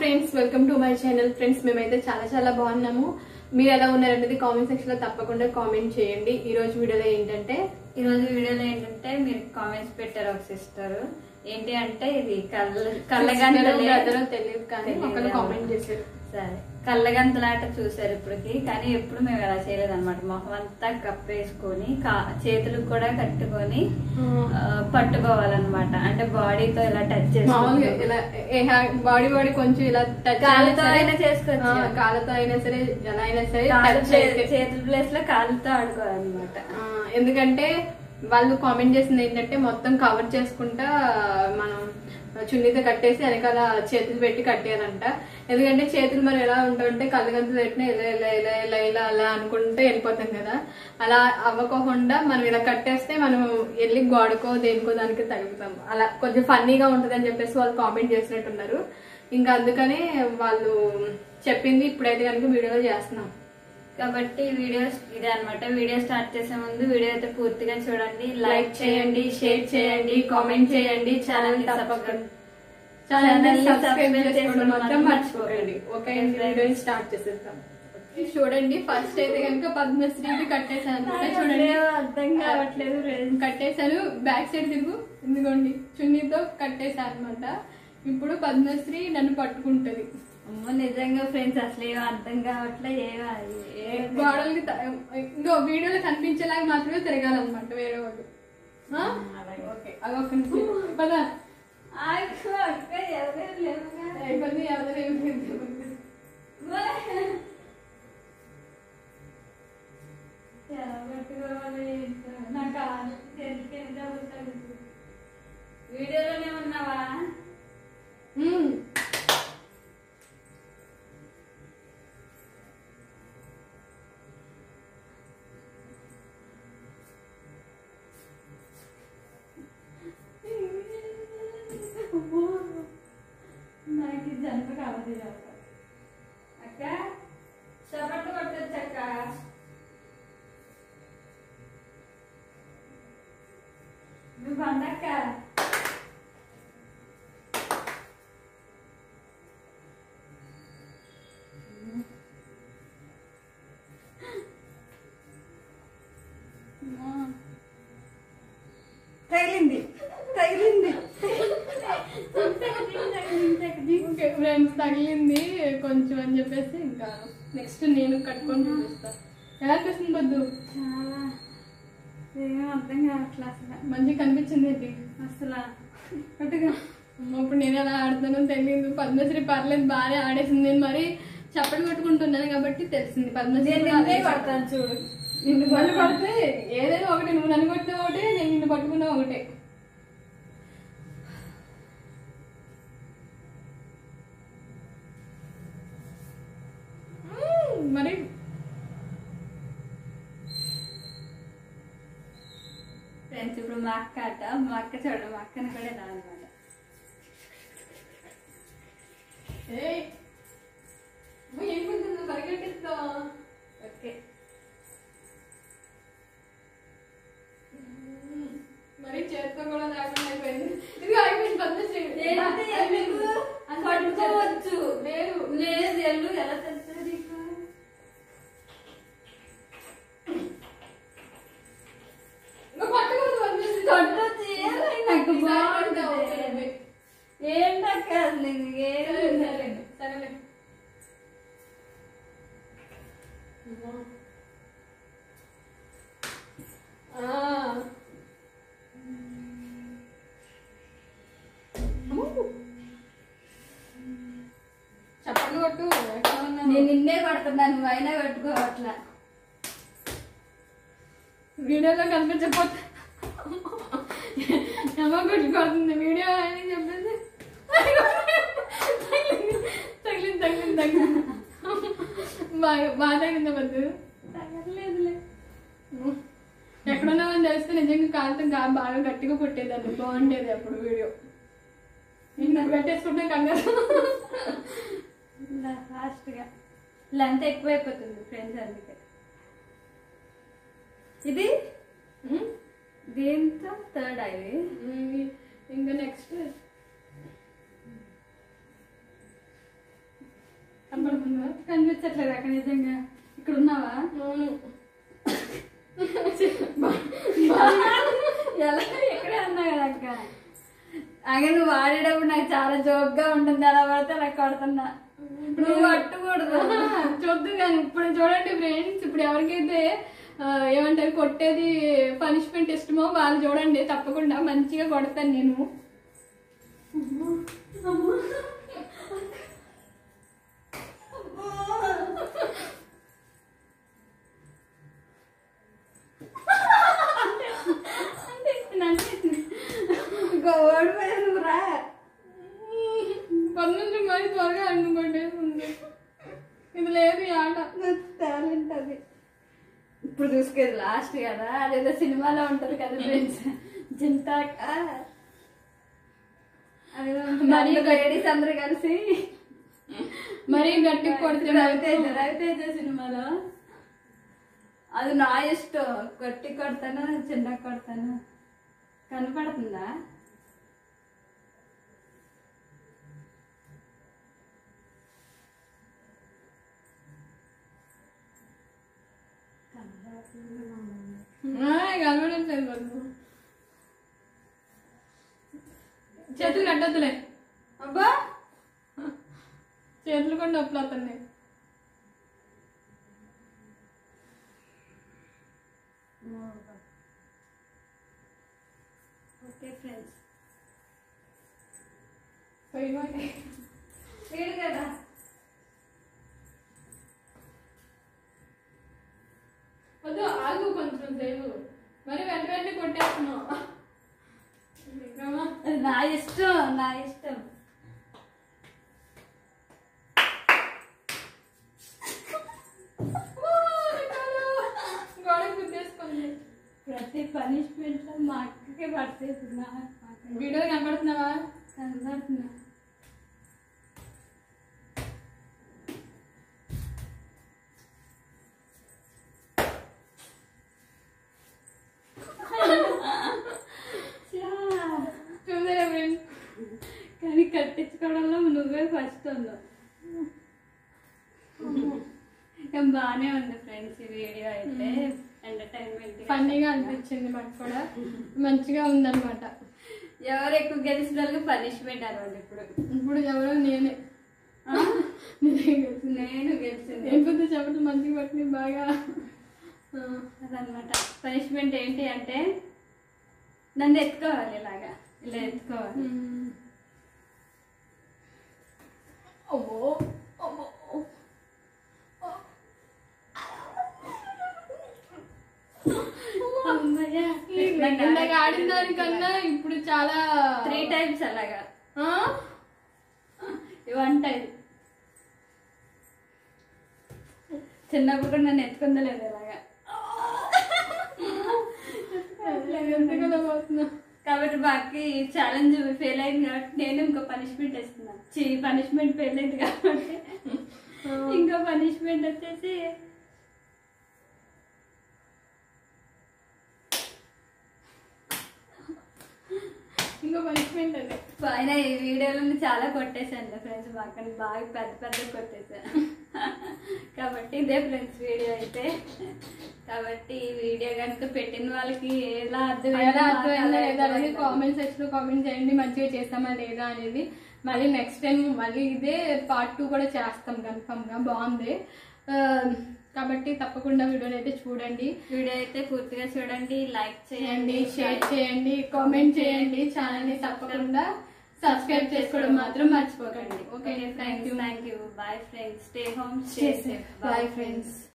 Friends welcome to my channel friends మేమైతే చాలా చాలా బాగున్నాము మీరు ఎలా ఉన్నారనేది కామెంట్ సెక్షన్ లో తప్పకుండా కామెంట్ చేయండి ఈ రోజు వీడియోలో ఏంటంటే ఈ రోజు వీడియోలో ఏంటంటే మీరు కామెంట్స్ పెట్టారు ఒక సిస్టర్ ఏంటి అంటే ఇది కళ్ళ కళ్ళగంతలే బ్రదర్ తెలియదు కానీ తెలీదు. ఒకళ్ళు కామెంట్ చేశారు సరే కళ్ళగంతలాట చూసారు ఇప్పటికి కానీ ఎప్పుడు మేము అలా చేయలేదు అనమాట మొహం అంతా కప్పేసుకొని కా- చేతులకు కూడా కట్టుకొని ఆ, పట్టుకోవాలన్నమాట అంటే బాడీతో ఇలా టచ్ మామూలుగా చేసుకోవాలి ఇలా బాడీ బాడీ కొంచెం ఇలా టచ్ కాళ్ళతో అయినా చేసుకోవచ్చు. కాళ్ళతో అయినా సరే ఎలా అయినా సరే కాలు touch ప్లే- అయితే- చేతుల ప్లేస్ లో కాళ్ళతో ఆడుకోవాలన్నమాట ఆ, ఎందుకంటే వాళ్ళు కామెంట్ చేసింది ఏంటంటే మొత్తం కవర్ చేసుకుంటా మనం చున్నీతో కట్టేసి వెనకాల చేతులు పెట్టి కట్టేయాలంట ఎందుకంటే చేతులు మరి ఎలా ఉంటాయంటే కళ్ళు గంతులు పెట్టినా ఇలా ఇలా ఇలా ఇలా ఇలా అలా అనుకుంటే వెళ్ళిపోతాం కదా అలా అవ్వకోకుండా మనం ఇలా కట్టేస్తే మనం వెళ్ళి గోడకో దేనికో దానికి తగులుతాం అలా కొంచెం ఫన్నీగా ఉంటుంది అని చెప్పేసి వాళ్ళు కామెంట్ చేసినట్టున్నారు ఇంకా అందుకనే వాళ్ళు చెప్పింది ఇప్పుడైతే కనుక వీడియోలో చేస్తున్నాం కాబట్టి వీడియో ఇదే అన్నమాట వీడియో స్టార్ట్ చేసే ముందు వీడియో అయితే పూర్తిగా చూడండి లైక్ చేయండి షేర్ చేయండి కామెంట్ చేయండి ఛానల్ తప్పకుండా ఛానల్ ఛానల్ సబ్స్క్రైబ్ సబ్స్క్రైబ్ చేసుకోవడం మాత్రం చేసుకోవడం మర్చిపోకండి ఓకే అండి వీడియో స్టార్ట్ చేసేద్దాం ఇది చూడండి ఫస్ట్ అయితే కనుక పద్మశ్రీది కట్టేశాను అనమాట చూడండి అర్థం కావట్లేదు friends. కట్టేశాను బ్యాక్ సైడ్ తిరుగు ఎందుకోండి చున్నీతో కట్టేశాను అనమాట ఇప్పుడు పద్మశ్రీ నన్ను పట్టుకుంటది అమ్మో నిజంగా ఫ్రెండ్స్ అసలు ఏం అర్థం కావట్లేదు ఏం గోడలకి త- ఇంకో వీడియోలో కనిపించేలాగా మాత్రమే తిరగాలన్నమాట వేరే వాళ్ళు ఆ? ఓకే అదొక నిమిషం. పద అయిపోయింది ఎవరు ఏం లేదు. వీడియోలోనే ఉన్నావా మ్మ్. నాకు జన్మ కావాలి అక్క చప్పట్లు కొట్టచ్చు అక్క నువ్వు పండక్క తగిలింది తగిలింది ఓకే ఫ్రెండ్స్ తగిలింది కొంచెం అని చెప్పేసి ఇంకా నెక్స్ట్ నేను కట్టుకొని చూపిస్తా ఎలా అనిపిస్తుంది పొద్దు చాలా ఏం అర్థం కావట్లే అసలు మంచిగా కనిపించింది ఏంటి అసలు అట్టుగా అమ్మ, ఇప్పుడు నేను ఎలా ఆడుతానో తెలియదు పద్మశ్రీ పర్లేదు బాగానే ఆడేసింది నేను మరి చప్పట్లు కొట్టుకుంటున్నాను కాబట్టి తెలిసింది పద్మశ్రీ నేను కూడా నిన్నే ఆడేసింది. కొడతాను చూడు నిన్ను పట్టు పడితే ఏదైనా ఒకటి నువ్వు నన్ను కొట్టిన ఒకటే నేను నిన్ను పట్టుకున్నా ఒకటే మ్మ్, మరి ఫ్రెండ్స్ ఇప్పుడు మా అక్క అట మా అక్క చూడ మా అక్కని కూడా ఇలా అనమాట ఏయ్ అమ్మ, ఏం కొంచెం పరిగెట్టిస్తావా ఓకే మరి చేత్తో కూడా లేకుండా అయిపోయింది ఇది అయిపోయింది పద్మశ్రీ ఏంటి ఎందుకు? అంత పట్టుకోవచ్చు. లేదు లేదు ఎల్లు ఎలా తెలుస్తుంది నీకు ఇంకా పట్టుకోదు పద్మశ్రీ కొట్టొచ్చు, ఏమైనా నాకు ఈసారి బాగుంటుంది. కొడతావు. ఏంటక్క అసలు నీకు ఏం సరేలే, లేదు. సరేలే. అమ్మా. ఆ. అమ్మో. చప్పట్లు కొట్టు ఎక్కడ ఉన్నావు? నేను నిన్నే కొడుతున్నాను నువ్వు అయినా పెట్టుకోవట్లా వీడియోలో కనిపించకపోతే అమ్మ కొట్టుకోతుంది వీడియో అని చెప్పేసి తగిలింది తగిలింది తగిలింది బాగా బాగా తగిలింది వద్దు తగలేదులే ఎక్కడున్నామని తెలిస్తే నిజంగా కాలుతో గా- బాగా గట్టిగా కొట్టేదాన్ని బాగుండేది అప్పుడు వీడియో ఇంకా పెట్టేసుకుంటే కంగారు ఇలా ఫాస్ట్గా లెంత్ ఎక్కువైపోతుంది ఫ్రెండ్స్ అందుకే ఇది ఉమ్, దీంతో థర్డ్ ఇది ఉమ్, ఇంకా నెక్స్ట్ కనపడుతుందా కనిపించట్లేదు అక్క నిజంగా ఇక్కడ ఉన్నావా అవును ఎలా ఎక్కడే ఉన్నా కదా అక్క అగే నువ్వు వాడేటప్పుడు నాకు చాలా జోక్ గా ఉంటుంది అలా పడితే అలా కొడుతున్నా నువ్వు పట్టకూడదు చూద్దు కానీ ఇప్పుడు చూడండి ఫ్రెండ్స్ ఇప్పుడు ఎవరికైతే ఆ, ఏమంటారు కొట్టేది పనిష్మెంట్ ఇష్టమో వాళ్ళు చూడండి తప్పకుండా మంచిగా కొడతాను నేను అంటే నన్ను ఇంకో ఓడిపోయి నువ్వు రా పన్నుంచి మరి త్వరగా అనుకోండి ఇది లేదు ఈ ఆట టాలెంట్ అది ఇప్పుడు చూసుకేది లాస్ట్ కదా అదేదో సినిమాలో ఉంటది కదా ఫ్రెండ్స్ జింతాక మరి లేడీస్ అందరు కలిసి మరీ గట్టి కొడితే రవితేజ రవితేజ సినిమాలో అది నా ఇష్టం గట్టి కొడతాను చిన్న కొడతాను కనపడుతుందా కనబడట్లేదు వాళ్ళు చేతులు కట్టద్దులే అబ్బా చేతులు కూడా నొప్పులు అవుతున్నాయి ఓకే ఫ్రెండ్స్ పోయిపోయి వీడు కదా వద్దు ఆగు కొంచెం సేపు మరి వెంట వెంటనే కొట్టేస్తున్నావు విక్రమా అది నా ఇష్టం నా ఇష్టం గోడ గుద్దేసుకుంది ప్రతి పనిష్మెంట్ లో మా అక్కకే పడితే ఇప్పుడు నా నాకు వీడియో కనబడుతున్నావా కనబడుతున్నా చా. చూసారా ఫ్రెండ్ కానీ కట్టించుకోవడంలో నువ్వే ఫస్ట్ ఉన్నావు ఏం బాగానే ఉంది ఫ్రెండ్స్ ఈ వీడియో అయితే ఎంటర్టైన్మెంట్ ఫన్నీగా అనిపించింది మాకు కూడా మంచిగా ఉందన్నమాట ఎవరు ఎక్కువ గెలిచిన వాళ్ళకి పనిష్మెంట్ అనమాట ఇప్పుడు ఇప్పుడు ఎవరో నేనే ఆ? నేనే గెలిచింది. నేను గెలిచింది లేకపోతే చెప్పట్లు మంచిగా పట్టి బాగా ఆ, అదనమాట పనిష్మెంట్ ఏంటి అంటే నన్ను ఎత్తుకోవాలి ఇలాగా ఇలా ఎత్తుకోవాలి ఉమ్. అమ్మో అమ్మో అమ్మయ్య. ఇందాక ఆడిన దానికన్నా ఇప్పుడు చాలా త్రీ టైమ్స్ అలాగా ఆ? వన్ టైం చిన్నప్పుడు కూడా నన్ను ఎత్తుకుందా లేదు ఇలాగా ఎంతకలా పోతున్నా కాబట్టి బాకి ఛాలెంజ్ ఫెయిల్ అయింది కాబట్టి నేను ఇంకో పనిష్మెంట్ ఇస్తున్నాను చి పనిష్మెంట్ ఫెయిల్ అయింది కాబట్టి ఇంకో పనిష్మెంట్ వచ్చేసి ఇంకో పనిష్మెంట్ అదే పైన ఈ వీడియోలో చాలా కొట్టేశాను ఫ్రెండ్స్ బాగా బాగా పెద్ద పెద్ద కొట్టేశాను కాబట్టి ఇదే ఫ్రెండ్స్ వీడియో అయితే కాబట్టి ఈ వీడియో కనుక పెట్టిన వాళ్ళకి ఎలా ఎలా అర్థమైందో అర్థమైందా లేదా అనేది అర్థమైంది. కామెంట్ సెక్షన్ లో కామెంట్ చేయండి మంచిగా చేస్తామా లేదా అనేది మళ్ళీ నెక్స్ట్ టైం మళ్ళీ ఇదే పార్ట్ టూ కూడా చేస్తాం కన్ఫర్మ్ గా బాగుంది ఆ, కాబట్టి తప్పకుండా వీడియోని అయితే చూడండి వీడియో అయితే పూర్తిగా చూడండి లైక్ చేయండి చేయండి షేర్ చేయండి కామెంట్ చేయండి ఛానల్ ని తప్పకుండా సబ్స్క్రైబ్ చేసుకోవడం మాత్రం మర్చిపోకండి okay thank you thank you bye friends stay home bye friends